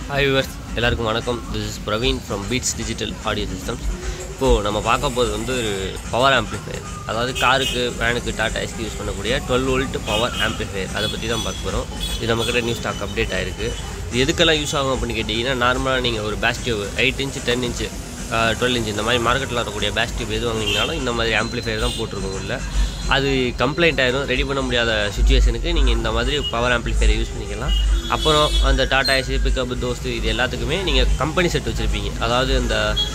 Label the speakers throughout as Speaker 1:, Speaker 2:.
Speaker 1: Hi viewers எல்லாருக்கும் வணக்கம் this is Praveen from Beats digital audio systems இப்போது நம்ம பார்க்க போகிறது வந்து ஒரு பவர் ஆம்ப்ளிஃபையர் அதாவது காருக்கு வேனுக்கு டாட்டா எஸ்க்கு யூஸ் பண்ணக்கூடிய டுவெல் வோல்ட் பவர் ஆம்ப்ளிஃபையர் அதை பற்றி தான் பார்க்க போகிறோம் இது நம்மக்கிட்ட நியூ ஸ்டாக் அப்டேட் ஆயிருக்கு இது எதுக்கெல்லாம் யூஸ் ஆகும் அப்படின்னு கேட்டிங்கன்னா நார்மலாக நீங்கள் ஒரு பேஸ்டிவ் eight inch ten inch twelve inch இந்த மாதிரி மார்க்கெட்டில் வரக்கூடிய பேஸ்டிவ் எது வாங்கினீங்கனாலும் இந்த மாதிரி ஆம்ப்ளிஃபையர் தான் போட்டிருக்கோம் உள்ள அது கம்ப்ளைண்ட் ஆயிரும் ரெடி பண்ண முடியாத சுச்சுவேஷனுக்கு நீங்கள் இந்த மாதிரி பவர் ஆம்ப்ளிஃபையரை யூஸ் பண்ணிக்கலாம் அப்புறம் அந்த டாடா ஏசி பிக்கப் தோஸ்து இது எல்லாத்துக்குமே நீங்கள் கம்பெனி செட் வச்சுருப்பீங்க அதாவது இந்த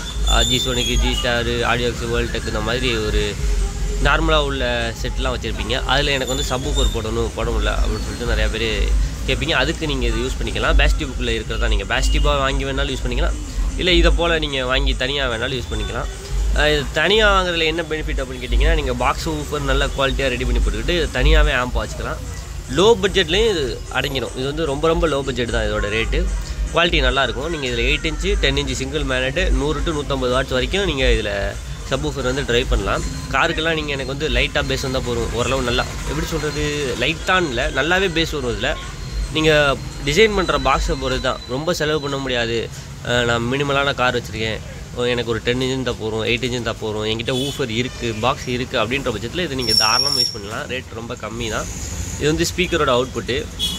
Speaker 1: ஜி சோனிக்கு ஜி ஸ்டாரு ஆடியோக்ஸ் வேர்ல்ட் டெக் இந்த மாதிரி ஒரு நார்மலாக உள்ள செட்லாம் வச்சுருப்பீங்க அதில் எனக்கு வந்து சப் ஊஃபர் போடணும் போட முடியல அப்படின்னு சொல்லிட்டு நிறையா பேர் கேட்பீங்க அதுக்கு நீங்கள் இது யூஸ் பண்ணிக்கலாம் பேஸ்டியூப்புக்குள்ளே இருக்கிறதா நீங்கள் பேஸ்டியூப்பாக வாங்கி வேணாலும் யூஸ் பண்ணிக்கலாம் இல்லை இதை போல் நீங்கள் வாங்கி தனியாக வேணாலும் யூஸ் பண்ணிக்கலாம் அஹ் இது தனியாக வாங்குறதுல என்ன பெனிஃபிட் அப்படின்னு கேட்டிங்கன்னா நீங்கள் பாக்ஸ் ஊஃபர் நல்ல குவாலிட்டியாக ரெடி பண்ணி போட்டுக்கிட்டு தனியாகவே ஆம்ப் வச்சுக்கலாம் லோ பட்ஜெட்லேயும் இது அடங்கிடும் இது வந்து ரொம்ப ரொம்ப லோ பட்ஜெட் தான் இதோட ரேட்டு குவாலிட்டி நல்லாயிருக்கும் நீங்கள் இதில் eight inch ten inch single magnet நூறு டு நூற்றம்பது வாட்ஸ் வரைக்கும் நீங்கள் இதில் சப்வூஃபர் வந்து ட்ரைவ் பண்ணலாம் காருக்கெல்லாம் நீங்கள் எனக்கு வந்து லைட்டாக பேஸ் வந்தால் போதும் ஓரளவு நல்லா எப்படி சொல்கிறது லைட்டான்னு இல்லை நல்லாவே பேஸ் வரும் இதில் நீங்கள் டிசைன் பண்ணுற பாக்ஸை பொறுத்து தான் ரொம்ப செலவு பண்ண முடியாது அஹ் நான் மினிமலான கார் வச்சுருக்கேன் ஓ, எனக்கு ஒரு டென் இன்ச்சு தான் போகிறோம் எயிட் இன்ச்சு தான் போகிறோம் என்கிட்ட ஊஃபர் இருக்குது பாக்ஸ் இருக்குது அப்படின்ற பட்சத்தில் இது நீங்கள் தாராளமாக யூஸ் பண்ணலாம் ரேட் ரொம்ப கம்மி தான் இது வந்து ஸ்பீக்கரோட அவுட்புட்டு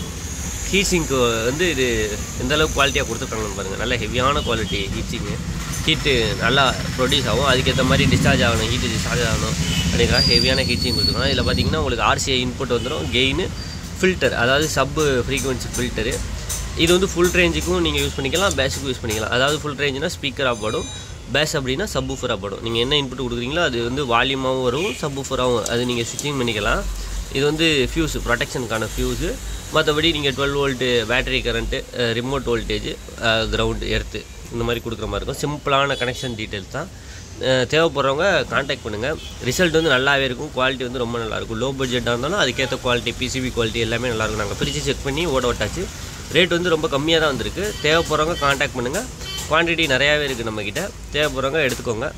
Speaker 1: ஹீட் சிங்க்கு வந்து இது எந்த அளவுக்கு குவாலிட்டியாக கொடுத்துருக்காங்கன்னு பாருங்கள் நல்ல ஹெவியான குவாலிட்டி ஹீட் சிங்கு ஹீட்டு நல்லா ப்ரொடியூஸ் ஆகும் அதுக்கேற்ற மாதிரி டிஸ்சார்ஜ் ஆகணும் ஹீட்டு டிஸ்சார்ஜ் ஆகணும் அப்படிங்கிற ஹெவியான ஹீட் சிங் கொடுத்துருக்காங்க இதில் பார்த்தீங்கன்னா உங்களுக்கு ஆர்சிஐ இன்புட் வந்துடும் கெயின் ஃபில்டர் அதாவது சப்பு ஃப்ரீக்வன்சி ஃபில்டரு இது வந்து ஃபுல் ரேஞ்சுக்கும் நீங்கள் யூஸ் பண்ணிக்கலாம் பேஸுக்கும் யூஸ் பண்ணிக்கலாம் அதாவது ஃபுல் ரேஞ்சுனா ஸ்பீக்கராக படும் பேஸ் அப்படின்னா சப்வூஃபராக படும் நீங்கள் என்ன இன்புட் கொடுக்குறீங்களோ அது வந்து வால்யூமாகவும் வரும் சப்வூஃபராகவும் அது நீங்கள் ஸ்விட்சிங் பண்ணிக்கலாம் இது வந்து ஃபியூஸு ப்ரொடெக்ஷனுக்கான ஃபியூஸு மற்றபடி நீங்கள் twelve volt battery current remote voltage ground earth இந்த மாதிரி கொடுக்குற மாதிரி இருக்கும் சிம்பிளான கனெக்ஷன் டீட்டெயில்ஸ் தான் அஹ் தேவைப்படுறவங்க காண்டாக்ட் பண்ணுங்கள் ரிசல்ட் வந்து நல்லாவே இருக்கும் குவாலிட்டி வந்து ரொம்ப நல்லாயிருக்கும் லோ பட்ஜெட்டாக இருந்தாலும் அதுக்கேற்ற குவாலிட்டி பிசிபி குவாலிட்டி எல்லாமே நல்லாயிருக்கும் நாங்கள் பிரித்து செக் பண்ணி ஓட விட்டாச்சு ரேட் வந்து ரொம்ப கம்மியாக தான் வந்திருக்கு தேவைப்படுறவங்க காண்டாக்ட் பண்ணுங்கள் குவான்டிட்டி நிறையாவே இருக்குது நம்மக்கிட்ட தேவைப்படுறவங்க எடுத்துக்கோங்க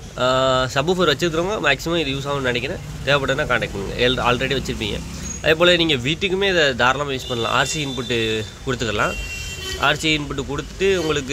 Speaker 1: சப்வூஃபர் வச்சுருக்கிறவங்க மேக்ஸிமம் இது யூஸ் ஆகும்னு நினைக்கிறேன் தேவைப்பட்டனா காண்டாக்ட் பண்ணுங்கள் எல் ஆல்ரெடி வச்சுருப்பீங்க அதே போல் நீங்கள் வீட்டுக்குமே இதை தாராளமாக யூஸ் பண்ணலாம் ஆர்சி இன்புட்டு கொடுத்துக்கலாம் ஆர்சி இன்புட்டு கொடுத்துட்டு உங்களுக்கு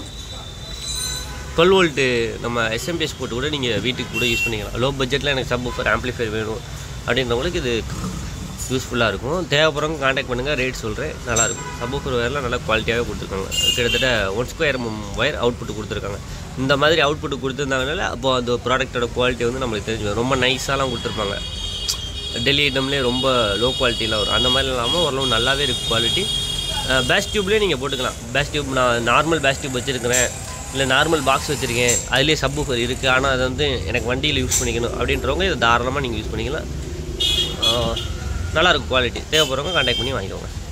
Speaker 1: டுவெல் வோல்ட்டு நம்ம எஸ்எம்பிஎஸ் போட்டு கூட நீங்கள் வீட்டுக்கு கூட யூஸ் பண்ணிக்கலாம் லோ பட்ஜெட்டில் எனக்கு சப் ஊஃபர் ஆம்ப்ளிஃபையர் வேணும் அப்படின்றவங்களுக்கு இது யூஸ்ஃபுல்லாக இருக்கும் தேவைப்படுறவங்க காண்டாக்ட் பண்ணுங்கள் ரேட் சொல்கிறேன் நல்லாயிருக்கும் சப் ஊஃபர் ஒயர்லாம் நல்லா குவாலிட்டியாகவே கொடுத்துருக்காங்க கிட்டத்தட்ட ஒன் ஸ்கொயர் ஒயர் அவுட்புட் கொடுத்துருக்காங்க இந்த மாதிரி அவுட்புட் கொடுத்துருந்தாங்கனால அப்போ அந்த ப்ராடக்ட்டோட குவாலிட்டி வந்து நம்மளுக்கு தெரிஞ்சு வரும். ரொம்ப நைஸாலாம் கொடுத்துருப்பாங்க டெல்லி ஐட்டம்லேயே ரொம்ப லோ குவாலிட்டிலாம் வரும் அந்த மாதிரி இல்லாமல் ஓரளவு நல்லாவே இருக்குது குவாலிட்டி பேஸ் டியூப்லேயே நீங்கள் போட்டுக்கலாம் பேஸ் டியூப் நான் நார்மல் பேஸ் டியூப் வச்சுருக்கிறேன் இல்லை நார்மல் பாக்ஸ் வச்சுருக்கேன் அதுலேயே சப் ஊஃபர் இருக்குது ஆனால் அதை வந்து எனக்கு வண்டியில் யூஸ் பண்ணிக்கணும் அப்படின்றவங்க இதை தாராளமாக நீங்கள் யூஸ் பண்ணிக்கலாம் ஆஹ் நல்லாயிருக்கும் குவாலிட்டி தேவைப்படுறவங்க கான்டாக்ட் பண்ணி வாங்கிக்கோங்க